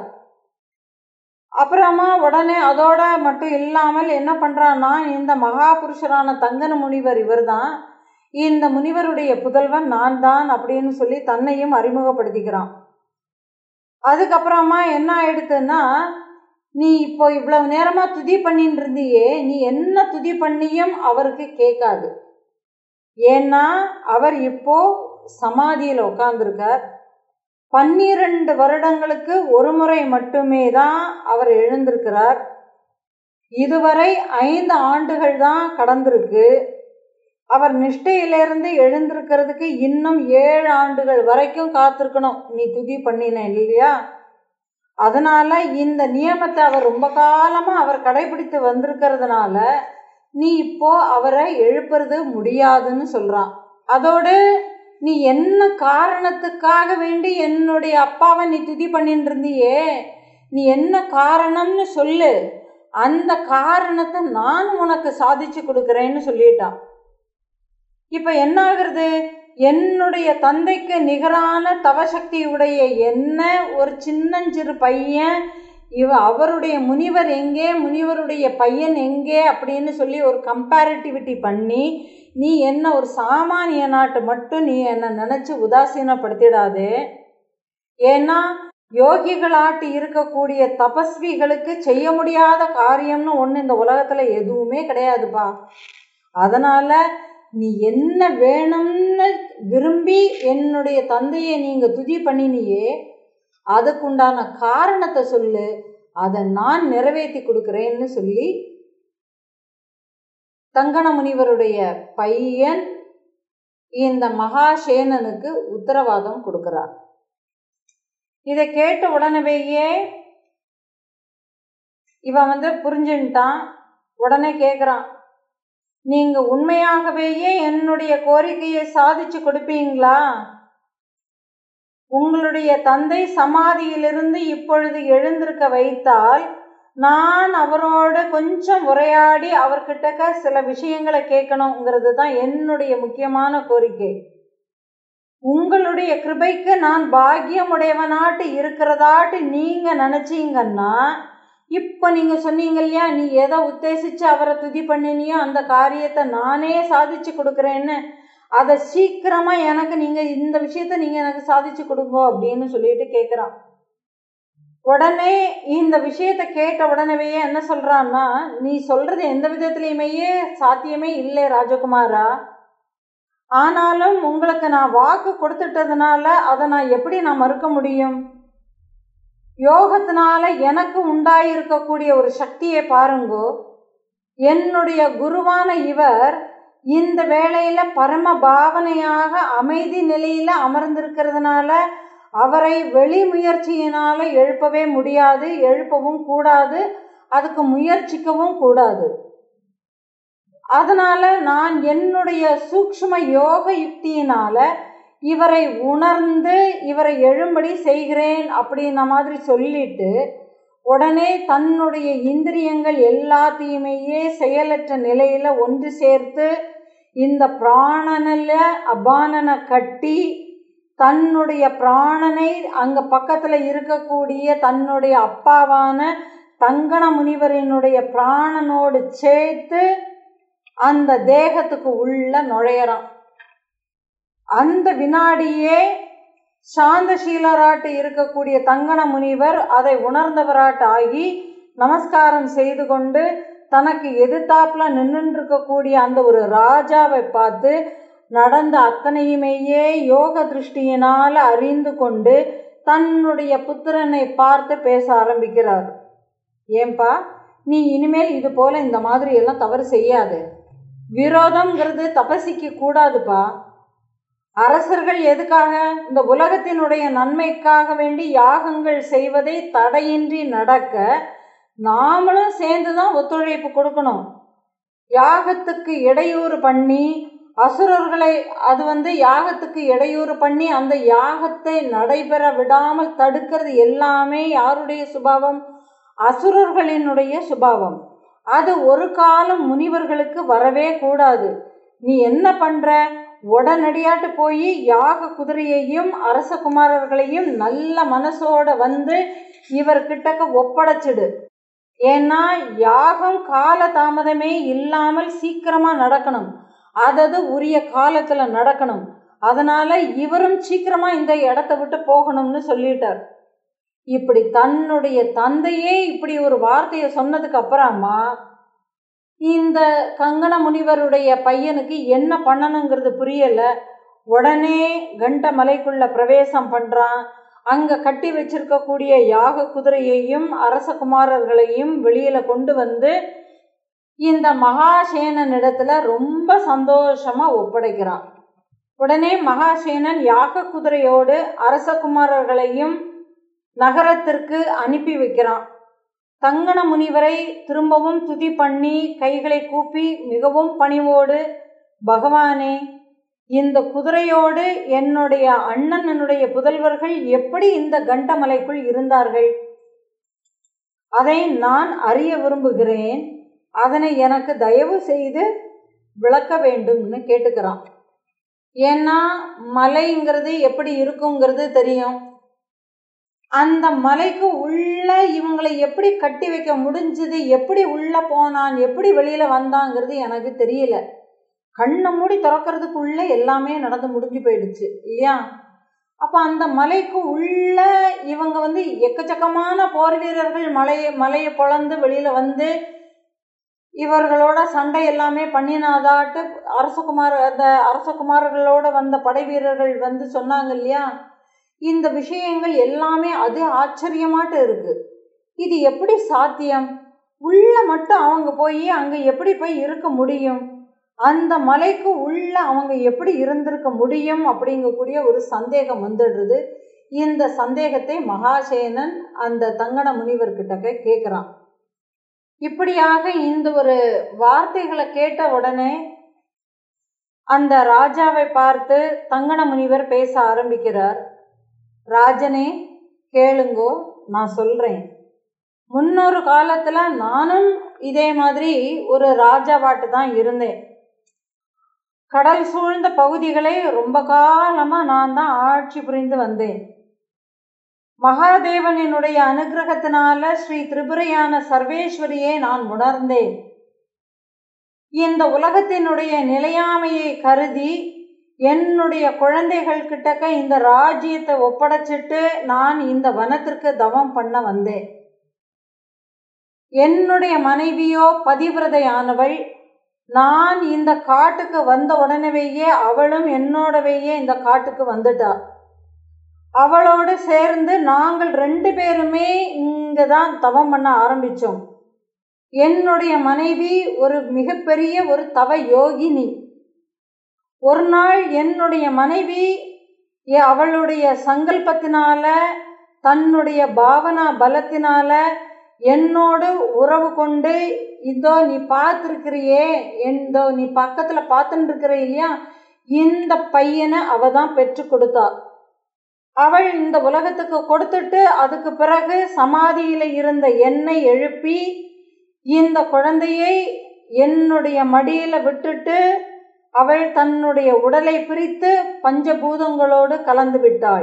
அப்புறமா உடனே அதோட மட்டும் இல்லாமல் என்ன பண்ணுறான்னா இந்த மகாபுருஷரான தங்கன முனிவர் இவர்தான் இந்த முனிவருடைய புதல்வன் நான் தான் அப்படின்னு சொல்லி தன்னையும் அறிமுகப்படுத்திக்கிறான் அதுக்கப்புறமா என்ன ஆயிடுத்துன்னா நீ இப்போ இவ்வளவு நேரமா துதி பண்ணிட்டு இருந்தியே நீ என்ன துதி பண்ணியும் அவருக்கு கேட்காது ஏன்னா அவர் இப்போ சமாதியில் உட்கார்ந்துருக்கார் பன்னிரண்டு வருடங்களுக்கு ஒரு முறை மட்டுமே தான் அவர் எழுந்திருக்கிறார் இதுவரை ஐந்து ஆண்டுகள் தான் கடந்திருக்கு அவர் நிஷ்டையிலிருந்து எழுந்திருக்கிறதுக்கு இன்னும் ஏழு ஆண்டுகள் வரைக்கும் காத்திருக்கணும் நீ துதி பண்ணின இல்லையா அதனால இந்த நியமத்தை அவர் ரொம்ப காலமா அவர் கடைபிடித்து வந்திருக்கிறதுனால நீ இப்போ அவரை எழுப்புறது முடியாதுன்னு சொல்றான் அதோடு நீ என்ன காரணத்துக்காக வேண்டி என்னுடைய அப்பாவை நீ துதி பண்ணிட்டு இருந்தியே நீ என்ன காரணம்னு சொல்லு அந்த காரணத்தை நான் உனக்கு சாதிச்சு கொடுக்குறேன்னு சொல்லிட்டான் இப்ப என்ன ஆகுறது என்னுடைய தந்தைக்கு நிகரான தவசக்தி உடைய என்ன ஒரு சின்னஞ்சிறு பையன் இவ அவருடைய முனிவர் எங்கே முனிவருடைய பையன் எங்கே அப்படின்னு சொல்லி ஒரு கம்பேரிட்டிவிட்டி பண்ணி நீ என்ன ஒரு சாமானிய நாட்டு மட்டும் நீ என்னை நினச்சி உதாசீனப்படுத்திடாதே ஏன்னா யோகிகளாட்டு இருக்கக்கூடிய தபஸ்விகளுக்கு செய்ய முடியாத காரியம்னு ஒன்று இந்த உலகத்தில் எதுவுமே கிடையாதுப்பா அதனால் நீ என்ன வேணும்னு விரும்பி என்னுடைய தந்தையை நீங்கள் துதி பண்ணினியே அதுக்குண்டான காரணத்தை சொல்லு அதை நான் நிறைவேற்றி கொடுக்குறேன்னு சொல்லி தங்கண முனிவருடைய பையன் இந்த மகாசேனனுக்கு உத்தரவாதம் கொடுக்கிறார் இதை கேட்ட உடனேயே இவன் வந்து புரிஞ்சுட்டான் உடனே கேட்குறான் நீங்க உண்மையாகவேயே என்னுடைய கோரிக்கையை சாதிச்சு கொடுப்பீங்களா உங்களுடைய தந்தை சமாதியிலிருந்து இப்பொழுது எழுந்திருக்க வைத்தால் நான் அவரோடு கொஞ்சம் உரையாடி அவர்கிட்டக்க சில விஷயங்களை கேட்கணுங்கிறது தான் என்னுடைய முக்கியமான கோரிக்கை உங்களுடைய கிருபைக்கு நான் பாக்கியமுடையவனாட்டு இருக்கிறதாட்டு நீங்க நினைச்சீங்கன்னா இப்போ நீங்க சொன்னீங்க இல்லையா நீ எதை உத்தேசிச்சு அவரை துதி பண்ணினியோ அந்த காரியத்தை நானே சாதிச்சு கொடுக்குறேன்னு அதை சீக்கிரமா எனக்கு நீங்க இந்த விஷயத்த நீங்க எனக்கு சாதிச்சு கொடுங்க அப்படின்னு சொல்லிட்டு கேட்குறான் உடனே இந்த விஷயத்த கேட்ட உடனேவே என்ன சொல்றான்னா நீ சொல்றது எந்த விதத்துலையுமே சாத்தியமே இல்லை ராஜகுமாரா ஆனாலும் உங்களுக்கு நான் வாக்கு கொடுத்துட்டதுனால அதை நான் எப்படி நான் மறுக்க முடியும் யோகத்தினால எனக்கு உண்டாயிருக்கக்கூடிய ஒரு சக்தியை பாருங்கோ என்னுடைய குருவான இவர் இந்த வேளையில பரம பாவனையாக அமைதி நிலையில அமர்ந்திருக்கிறதுனால அவரை வெளி முயற்சியினால எழுப்பவே முடியாது எழுப்பவும் கூடாது அதுக்கு முயற்சிக்கவும் கூடாது அதனால நான் என்னுடைய சூக்ஷ்ம யோக யுக்தியினால இவரை உணர்ந்து இவரை எழும்படி செய்கிறேன் அப்படின்ன மாதிரி சொல்லிட்டு உடனே தன்னுடைய இந்திரியங்கள் எல்லாத்தையுமே செயலற்ற நிலையில ஒன்று சேர்த்து இந்த பிராணனில் அபானனை கட்டி தன்னுடைய பிராணனை அங்க பக்கத்துல இருக்கக்கூடிய தன்னுடைய அப்பாவான தங்கண முனிவரினுடைய பிராணனோடு சேர்த்து அந்த தேகத்துக்கு உள்ள நுழையறான் அந்த வினாடியே சாந்தசீலராட்டு இருக்கக்கூடிய தங்கண முனிவர் அதை உணர்ந்தவராட்டு ஆகி நமஸ்காரம் செய்து கொண்டு தனக்கு எதிர்த்தாப்புல நின்று இருக்கக்கூடிய அந்த ஒரு ராஜாவை பார்த்து நடந்த அத்தனையுமேயே யோக திருஷ்டியினால் அறிந்து கொண்டு தன்னுடைய புத்திரனை பார்த்து பேச ஆரம்பிக்கிறார் ஏன்பா நீ இனிமேல் இது போல இந்த மாதிரி எல்லாம் தவறு செய்யாது விரோதம்ங்கிறது தபசிக்கு கூடாதுப்பா அரசர்கள் எதுக்காக இந்த உலகத்தினுடைய நன்மைக்காக வேண்டி யாகங்கள் செய்வதை தடையின்றி நடக்க நாமளும் சேர்ந்து தான் ஒத்துழைப்பு கொடுக்கணும் யாகத்துக்கு இடையூறு பண்ணி அசுரர்களை அது வந்து யாகத்துக்கு இடையூறு பண்ணி அந்த யாகத்தை நடைபெற விடாமல் தடுக்கிறது எல்லாமே யாருடைய சுபாவம் அசுரர்களினுடைய சுபாவம் அது ஒரு காலம் முனிவர்களுக்கு வரவே கூடாது நீ என்ன பண்ற உடனடியாட்டு போய் யாக குதிரையையும் அரச குமாரர்களையும் நல்ல மனசோட வந்து இவர்கிட்டக்க ஒப்படைச்சிடு ஏன்னா யாகம் கால தாமதமே இல்லாமல் சீக்கிரமா நடக்கணும் அதது உரிய காலத்துல நடக்கணும் அதனால இவரும் சீக்கிரமா இந்த இடத்த விட்டு போகணும்னு சொல்லிட்டார் இப்படி தன்னுடைய தந்தையே இப்படி ஒரு வார்த்தையை சொன்னதுக்கு அப்புறமா இந்த கங்கண முனிவருடைய பையனுக்கு என்ன பண்ணணுங்கிறது புரியல உடனே கண்ட மலைக்குள்ள பிரவேசம் பண்றான் அங்க கட்டி வச்சிருக்கக்கூடிய யாக குதிரையையும் அரச குமாரர்களையும் வெளியில கொண்டு வந்து இந்த மகாசேனன் இடத்துல ரொம்ப சந்தோஷமா ஒப்படைக்கிறான் உடனே மகாசேனன் யாக குதிரையோடு அரசகுமாரர்களையும் நகரத்திற்கு அனுப்பி வைக்கிறான் தங்கண முனிவரை திரும்பவும் துதி பண்ணி கைகளை கூப்பி மிகவும் பணிவோடு பகவானே இந்த குதிரையோடு என்னுடைய அண்ணன் என்னுடைய புதல்வர்கள் எப்படி இந்த கண்டமலைக்குள் இருந்தார்கள் அதை நான் அறிய விரும்புகிறேன் அதனை எனக்கு தயவு செய்து விளக்க வேண்டும்னு கேட்டுக்கிறான் ஏன்னா மலைங்கிறது எப்படி இருக்குங்கிறது தெரியும் அந்த மலைக்கு உள்ள இவங்களை எப்படி கட்டி வைக்க முடிஞ்சது எப்படி உள்ள போனான் எப்படி வெளியில வந்தாங்கிறது எனக்கு தெரியல கண்ணை மூடி திறக்கிறதுக்குள்ள எல்லாமே நடந்து முடிஞ்சு போயிடுச்சு இல்லையா அப்போ அந்த மலைக்கு உள்ள இவங்க வந்து எக்கச்சக்கமான போர் வீரர்கள் மலையை மலையை பொழந்து வெளியில் வந்து இவர்களோட சண்டை எல்லாமே பண்ணினாதாட்டு அரசகுமார் அந்த அரசகுமாரர்களோட வந்த படை வீரர்கள் வந்து சொன்னாங்க இல்லையா இந்த விஷயங்கள் எல்லாமே அது ஆச்சரியமாட்டு இருக்கு இது எப்படி சாத்தியம் உள்ள மட்டும் அவங்க போய் அங்கே எப்படி போய் இருக்க முடியும் அந்த மலைக்கு உள்ள அவங்க எப்படி இருந்திருக்க முடியும் அப்படிங்கக்கூடிய ஒரு சந்தேகம் வந்துடுறது இந்த சந்தேகத்தை மகாசேனன் அந்த தங்கட முனிவர்கிட்ட கேட்குறான் இப்படியாக இந்த ஒரு வார்த்தைகளை கேட்ட உடனே அந்த ராஜாவை பார்த்து தங்கன முனிவர் பேச ஆரம்பிக்கிறார் ராஜனே கேளுங்கோ நான் சொல்றேன் முன்னொரு காலத்துல நானும் இதே மாதிரி ஒரு ராஜாவாட்டு தான் இருந்தேன் கடல் சூழ்ந்த பகுதிகளை ரொம்ப காலமா நான் தான் ஆட்சி புரிந்து வந்தேன் மகாதேவனினுடைய அனுகிரகத்தினால ஸ்ரீ திரிபுரையான சர்வேஸ்வரியை நான் உணர்ந்தேன் இந்த உலகத்தினுடைய நிலையாமையை கருதி என்னுடைய குழந்தைகள் கிட்டக்க இந்த ராஜ்யத்தை ஒப்படைச்சிட்டு நான் இந்த வனத்திற்கு தவம் பண்ண வந்தேன் என்னுடைய மனைவியோ பதிவிரதையானவள் நான் இந்த காட்டுக்கு வந்த உடனேயே அவளும் என்னோடவேயே இந்த காட்டுக்கு வந்துட்டா அவளோடு சேர்ந்து நாங்கள் ரெண்டு பேருமே இங்கே தான் தவம் பண்ண ஆரம்பித்தோம் என்னுடைய மனைவி ஒரு மிகப்பெரிய ஒரு தவ யோகினி ஒரு நாள் என்னுடைய மனைவி அவளுடைய சங்கல்பத்தினால தன்னுடைய பாவனா பலத்தினால என்னோடு உறவு கொண்டு இதோ நீ பார்த்துருக்கிறியே எந்தோ நீ பக்கத்தில் பார்த்துட்டு இருக்கிற இல்லையா இந்த பையனை அவ தான் பெற்று கொடுத்தா அவள் இந்த உலகத்துக்கு கொடுத்துட்டு அதுக்கு பிறகு சமாதியில் இருந்த என்னை எழுப்பி இந்த குழந்தையை என்னுடைய மடியில் விட்டுட்டு அவள் தன்னுடைய உடலை பிரித்து பஞ்சபூதங்களோடு கலந்து விட்டாள்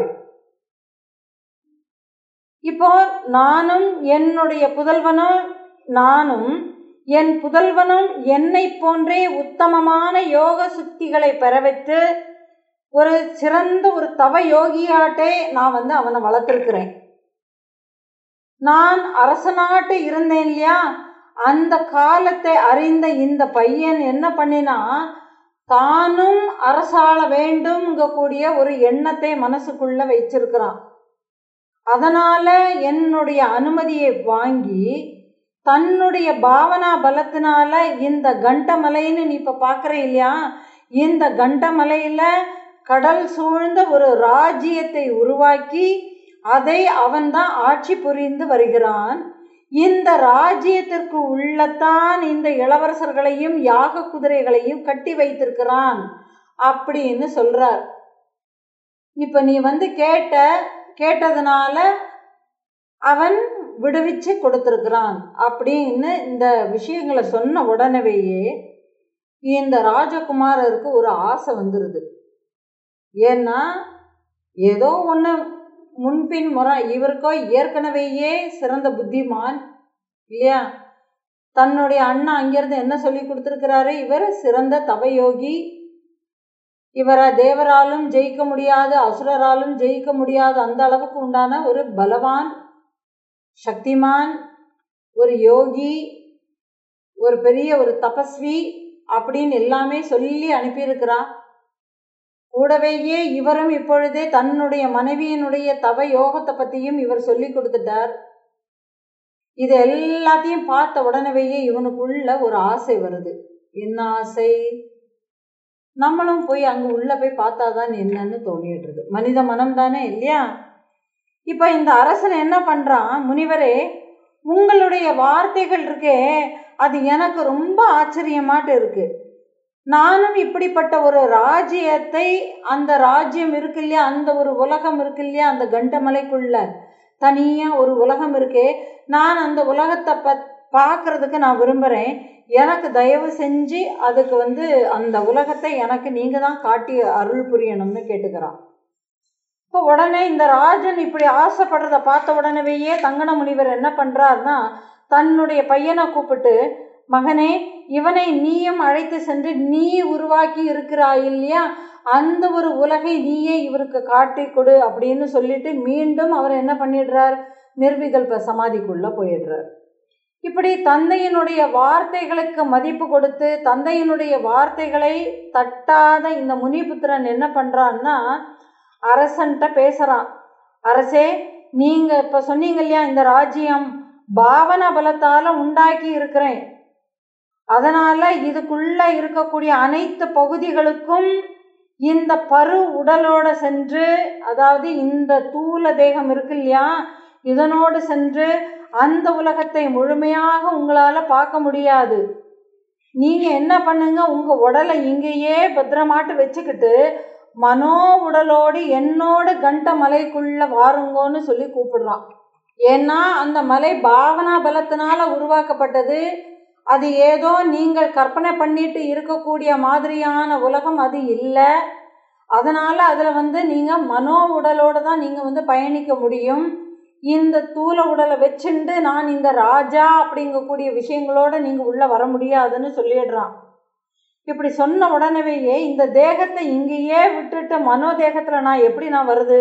இப்போ நானும் என்னுடைய புதல்வனும் நானும் என் புதல்வனும் என்னை போன்றே உத்தமமான யோக சுத்திகளை பெற வைத்து ஒரு சிறந்த ஒரு தவ யோகியாட்டே நான் வந்து அவனை வளர்த்துருக்கிறேன் நான் அரசனாட்டு இருந்தேன் இல்லையா அந்த காலத்தை அறிந்த இந்த பையன் என்ன பண்ணினா தானும் அரசாள வேண்டும்ங்கக்கூடிய ஒரு எண்ணத்தை மனசுக்குள்ள வச்சிருக்கிறான் அதனால என்னுடைய அனுமதியை வாங்கி தன்னுடைய பாவனா பலத்தினால இந்த கண்டமலைன்னு நீ இப்போ பார்க்குற இல்லையா இந்த கண்டமலையில் கடல் சூழ்ந்த ஒரு ராஜ்யத்தை உருவாக்கி அதை அவன்தான் ஆட்சி புரிந்து வருகிறான் இந்த ராஜ்யத்திற்கு உள்ளத்தான் இந்த இளவரசர்களையும் யாக குதிரைகளையும் கட்டி வைத்திருக்கிறான் அப்படின்னு சொல்றார் இப்ப நீ வந்து கேட்ட கேட்டதுனால அவன் விடுவிச்சு கொடுத்துருக்கிறான் அப்படின்னு இந்த விஷயங்களை சொன்ன உடனேயே இந்த ராஜகுமாரருக்கு ஒரு ஆசை வந்துடுது ஏன்னா ஏதோ ஒன்று முன்பின் முறை இவருக்கோ ஏற்கனவேயே சிறந்த புத்திமான் இல்லையா தன்னுடைய அண்ணா அங்கிருந்து என்ன சொல்லி கொடுத்துருக்கிறாரு இவர் சிறந்த தவயோகி இவரை தேவராலும் ஜெயிக்க முடியாத அசுரராலும் ஜெயிக்க முடியாத அந்த அளவுக்கு உண்டான ஒரு பலவான் சக்திமான் ஒரு யோகி ஒரு பெரிய ஒரு தபஸ்வி அப்படின்னு எல்லாமே சொல்லி அனுப்பியிருக்கிறான் கூடவேயே இவரும் இப்பொழுதே தன்னுடைய மனைவியினுடைய தவ யோகத்தை பற்றியும் இவர் சொல்லி கொடுத்துட்டார் இது எல்லாத்தையும் பார்த்த உடனேயே இவனுக்குள்ள ஒரு ஆசை வருது என்ன ஆசை நம்மளும் போய் அங்கே உள்ளே போய் பார்த்தாதான் என்னன்னு தோணிட்டு இருக்கு மனித மனம் தானே இல்லையா இப்போ இந்த அரசன் என்ன பண்ணுறான் முனிவரே உங்களுடைய வார்த்தைகள் இருக்கே அது எனக்கு ரொம்ப ஆச்சரியமாட்டு இருக்கு நானும் இப்படிப்பட்ட ஒரு ராஜ்யத்தை அந்த ராஜ்யம் இருக்கு இல்லையா அந்த ஒரு உலகம் இருக்கு இல்லையா அந்த கண்டமலைக்குள்ள தனியாக ஒரு உலகம் இருக்கே நான் அந்த உலகத்தை ப பார்க்கறதுக்கு நான் விரும்புகிறேன் எனக்கு தயவு செஞ்சு அதுக்கு வந்து அந்த உலகத்தை எனக்கு நீங்கள் தான் காட்டி அருள் புரியணும்னு கேட்டுக்கிறான் இப்போ உடனே இந்த ராஜன் இப்படி ஆசைப்படுறத பார்த்த உடனேயே தங்கன முனிவர் என்ன பண்ணுறாருன்னா தன்னுடைய பையனை கூப்பிட்டு மகனே இவனை நீயும் அழைத்து சென்று நீ உருவாக்கி இருக்கிறாய் இல்லையா அந்த ஒரு உலகை நீயே இவருக்கு காட்டி கொடு அப்படின்னு சொல்லிட்டு மீண்டும் அவர் என்ன பண்ணிடுறார் நிர்விகல்ப சமாதிக்குள்ள போயிடுறார் இப்படி தந்தையினுடைய வார்த்தைகளுக்கு மதிப்பு கொடுத்து தந்தையினுடைய வார்த்தைகளை தட்டாத இந்த முனிபுத்திரன் என்ன பண்றான்னா அரசன்ட்ட பேசுறான் அரசே நீங்க இப்ப சொன்னீங்க இல்லையா இந்த ராஜ்யம் பாவன பலத்தால உண்டாக்கி இருக்கிறேன் அதனால இதுக்குள்ள இருக்கக்கூடிய அனைத்து பகுதிகளுக்கும் இந்த பரு உடலோட சென்று அதாவது இந்த தூல தேகம் இருக்கு இல்லையா இதனோடு சென்று அந்த உலகத்தை முழுமையாக உங்களால பார்க்க முடியாது நீங்க என்ன பண்ணுங்க உங்க உடலை இங்கேயே பத்திரமாட்டு வச்சுக்கிட்டு மனோ உடலோடு என்னோட கண்ட மலைக்குள்ள வாருங்கோன்னு சொல்லி கூப்பிடுறான் ஏன்னா அந்த மலை பாவனா பலத்தினால உருவாக்கப்பட்டது அது ஏதோ நீங்கள் கற்பனை பண்ணிட்டு இருக்கக்கூடிய மாதிரியான உலகம் அது இல்லை அதனால அதில் வந்து நீங்கள் மனோ உடலோட தான் நீங்கள் வந்து பயணிக்க முடியும் இந்த தூல உடலை வச்சுண்டு நான் இந்த ராஜா அப்படிங்கக்கூடிய விஷயங்களோட நீங்கள் உள்ளே வர முடியாதுன்னு சொல்லிடுறான் இப்படி சொன்ன உடனேயே இந்த தேகத்தை இங்கேயே விட்டுட்டு மனோ தேகத்தில் நான் எப்படி நான் வருது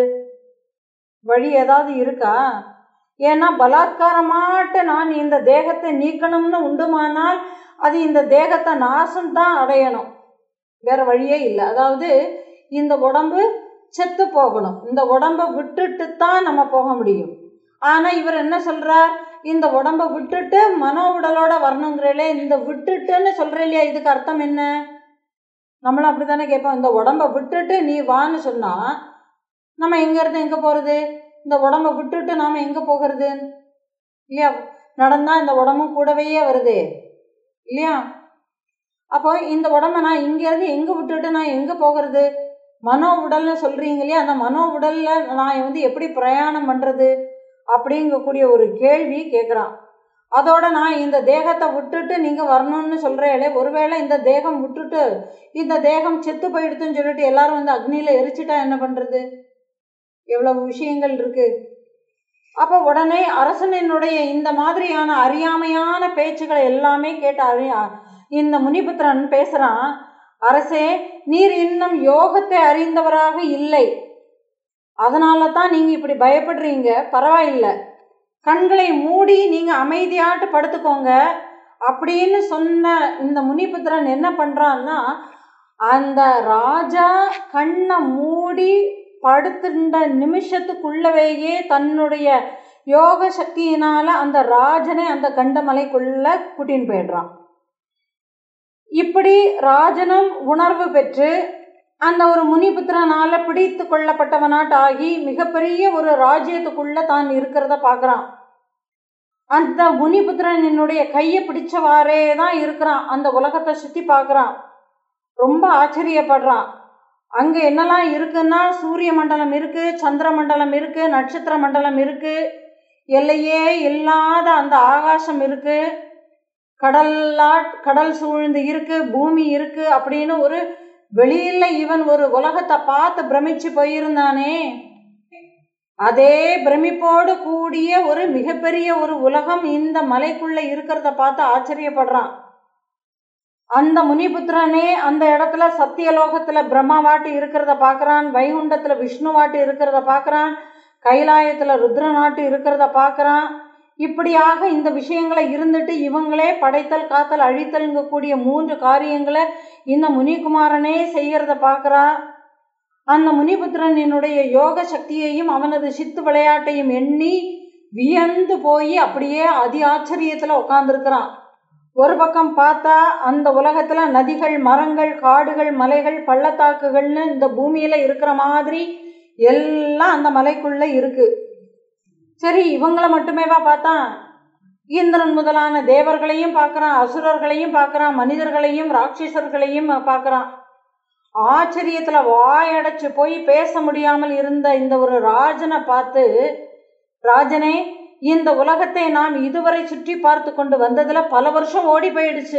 வழி ஏதாவது இருக்கா ஏன்னா பலாத்காரமாட்ட நான் இந்த தேகத்தை நீக்கணும்னு உண்டுமானால் அது இந்த தேகத்தை நாசம் தான் அடையணும் வேற வழியே இல்லை அதாவது இந்த உடம்பு செத்து போகணும் இந்த உடம்பை விட்டுட்டு தான் நம்ம போக முடியும் ஆனால் இவர் என்ன சொல்றார் இந்த உடம்பை விட்டுட்டு மனோ உடலோட வரணுங்கிறீங்களே இந்த விட்டுட்டுன்னு சொல்ற இல்லையா இதுக்கு அர்த்தம் என்ன நம்மளும் அப்படி தானே கேட்போம் இந்த உடம்பை விட்டுட்டு நீ வான்னு சொன்னா நம்ம எங்கேருந்து எங்கே போகிறது இந்த உடம்பை விட்டுட்டு நாம் எங்கே போகிறது இல்லையா நடந்தா இந்த உடம்பும் கூடவே வருது இல்லையா அப்போ இந்த உடம்ப நான் இங்கேருந்து எங்கே விட்டுட்டு நான் எங்கே போகிறது மனோ உடல்னு சொல்கிறீங்க இல்லையா அந்த மனோ உடலில் நான் வந்து எப்படி பிரயாணம் பண்ணுறது அப்படிங்கக்கூடிய ஒரு கேள்வி கேட்குறான் அதோட நான் இந்த தேகத்தை விட்டுட்டு நீங்கள் வரணும்னு சொல்கிறேளே ஒருவேளை இந்த தேகம் விட்டுட்டு இந்த தேகம் செத்து போயிடுதுன்னு சொல்லிட்டு எல்லாரும் வந்து அக்னியில் எரிச்சிட்டா என்ன பண்ணுறது எவ்வளவு விஷயங்கள் இருக்கு அப்போ உடனே அரசனினுடைய இந்த மாதிரியான அறியாமையான பேச்சுக்களை எல்லாமே கேட்டு அறியா இந்த முனிபுத்திரன் பேசுகிறான் அரசே நீர் இன்னும் யோகத்தை அறிந்தவராக இல்லை அதனால தான் நீங்கள் இப்படி பயப்படுறீங்க பரவாயில்லை கண்களை மூடி நீங்கள் அமைதியாட்டு படுத்துக்கோங்க அப்படின்னு சொன்ன இந்த முனிபுத்திரன் என்ன பண்ணுறான்னா அந்த ராஜா கண்ணை மூடி படுத்துட்ட நிமிஷத்துக்குள்ளவேயே தன்னுடைய யோக சக்தியினால அந்த ராஜனை அந்த கண்டமலைக்குள்ள கூட்டின்னு போயிடுறான் இப்படி ராஜனும் உணர்வு பெற்று அந்த ஒரு முனிபுத்திரனால பிடித்து கொள்ளப்பட்டவனாட்டாகி மிகப்பெரிய ஒரு ராஜ்யத்துக்குள்ள தான் இருக்கிறத பார்க்குறான் அந்த முனிபுத்திரன் என்னுடைய கையை பிடிச்சவாறே தான் இருக்கிறான் அந்த உலகத்தை சுற்றி பார்க்குறான் ரொம்ப ஆச்சரியப்படுறான் அங்கே என்னெல்லாம் இருக்குன்னா சூரிய மண்டலம் இருக்குது சந்திர மண்டலம் இருக்குது நட்சத்திர மண்டலம் இருக்குது எல்லையே இல்லாத அந்த ஆகாசம் இருக்குது கடல்லா கடல் சூழ்ந்து இருக்கு பூமி இருக்கு அப்படின்னு ஒரு வெளியில இவன் ஒரு உலகத்தை பார்த்து பிரமிச்சு போயிருந்தானே அதே பிரமிப்போடு கூடிய ஒரு மிகப்பெரிய ஒரு உலகம் இந்த மலைக்குள்ள இருக்கிறத பார்த்து ஆச்சரியப்படுறான் அந்த முனிபுத்திரனே அந்த இடத்துல சத்தியலோகத்துல பிரம்மாவாட்டு இருக்கிறத பார்க்கறான் வைகுண்டத்துல விஷ்ணுவாட்டு இருக்கிறத பார்க்கறான் கைலாயத்துல ருத்ரநாட்டு இருக்கிறத பார்க்கறான் இப்படியாக இந்த விஷயங்களை இருந்துட்டு இவங்களே படைத்தல் காத்தல் அழித்தல்ங்க கூடிய மூன்று காரியங்களை இந்த முனிகுமாரனே செய்கிறத பார்க்குறா அந்த முனிபுத்திரனினுடைய யோக சக்தியையும் அவனது சித்து விளையாட்டையும் எண்ணி வியந்து போய் அப்படியே அதி ஆச்சரியத்தில் உட்காந்துருக்கிறான் ஒரு பக்கம் பார்த்தா அந்த உலகத்தில் நதிகள் மரங்கள் காடுகள் மலைகள் பள்ளத்தாக்குகள்னு இந்த பூமியில் இருக்கிற மாதிரி எல்லாம் அந்த மலைக்குள்ளே இருக்குது சரி இவங்களை மட்டுமேவா பார்த்தான் இந்திரன் முதலான தேவர்களையும் பார்க்குறான் அசுரர்களையும் பார்க்குறான் மனிதர்களையும் ராட்சசர்களையும் பார்க்குறான் ஆச்சரியத்தில் வாயடைச்சு போய் பேச முடியாமல் இருந்த இந்த ஒரு ராஜனை பார்த்து ராஜனே இந்த உலகத்தை நாம் இதுவரை சுற்றி பார்த்து கொண்டு வந்ததுல பல வருஷம் ஓடி போயிடுச்சு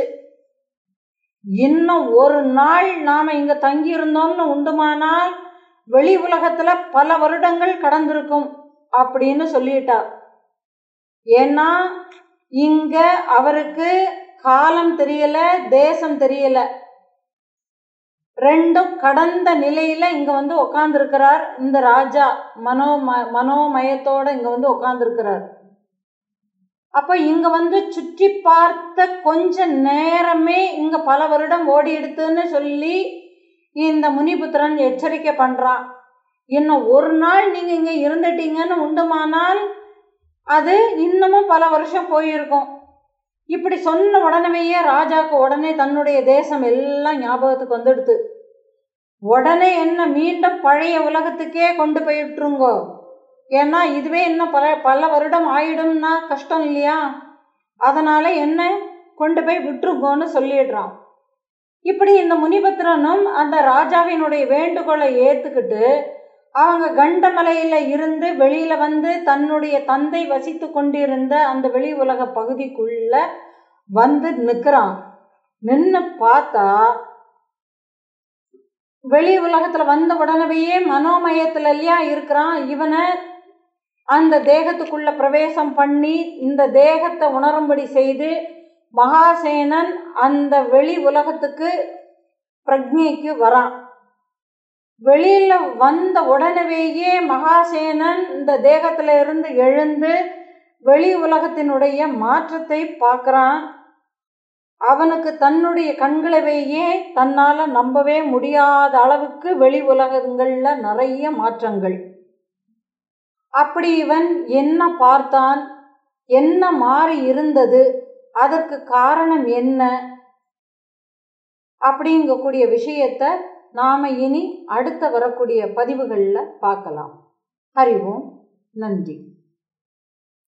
இன்னும் ஒரு நாள் நாம இங்க தங்கி இருந்தோம்னு உண்டுமானால் வெளி உலகத்துல பல வருடங்கள் கடந்திருக்கும் அப்படின்னு சொல்லிட்டா ஏன்னா இங்க அவருக்கு காலம் தெரியல தேசம் தெரியல ரெண்டும் கடந்த நிலையில இங்க வந்து உட்கார்ந்துருக்கிறார் இந்த ராஜா மனோம மனோமயத்தோட இங்க வந்து உட்கார்ந்துருக்கிறார் அப்ப இங்க வந்து சுற்றி பார்த்த கொஞ்ச நேரமே இங்க பல வருடம் ஓடி எடுத்துன்னு சொல்லி இந்த முனிபுத்திரன் எச்சரிக்கை பண்றான் இன்னும் ஒரு நாள் நீங்க இங்க இருந்துட்டீங்கன்னு உண்டுமானால் அது இன்னமும் பல வருஷம் போயிருக்கும் இப்படி சொன்ன உடனேயே ராஜாக்கு உடனே தன்னுடைய தேசம் எல்லாம் ஞாபகத்துக்கு வந்துடுது உடனே என்ன மீண்டும் பழைய உலகத்துக்கே கொண்டு போயிட்டுருங்கோ ஏன்னா இதுவே இன்னும் பல பல வருடம் ஆயிடும்னா கஷ்டம் இல்லையா அதனால என்ன கொண்டு போய் விட்டுருங்கோன்னு சொல்லிடுறான் இப்படி இந்த முனிபத்திரனும் அந்த ராஜாவினுடைய வேண்டுகோளை ஏற்றுக்கிட்டு அவங்க கண்டமலையில் இருந்து வெளியில வந்து தன்னுடைய தந்தை வசித்து கொண்டிருந்த அந்த வெளி உலக பகுதிக்குள்ள வந்து நிற்கிறான் நின்று பார்த்தா வெளி உலகத்துல வந்த உடனேயே மனோமயத்துல இல்லையா இருக்கிறான் இவனை அந்த தேகத்துக்குள்ள பிரவேசம் பண்ணி இந்த தேகத்தை உணரும்படி செய்து மகாசேனன் அந்த வெளி உலகத்துக்கு பிரஜைக்கு வரான் வெளியில வந்த உடனேயே மகாசேனன் இந்த தேகத்துல இருந்து எழுந்து வெளி உலகத்தினுடைய மாற்றத்தை பார்க்குறான் அவனுக்கு தன்னுடைய கண்களவையே தன்னால் நம்பவே முடியாத அளவுக்கு வெளி உலகங்கள்ல நிறைய மாற்றங்கள் அப்படி இவன் என்ன பார்த்தான் என்ன மாறி இருந்தது அதற்கு காரணம் என்ன அப்படிங்கக்கூடிய விஷயத்த நாம இனி அடுத்த வரக்கூடிய பதிவுகளில் பார்க்கலாம் ஹரி ஓம் நன்றி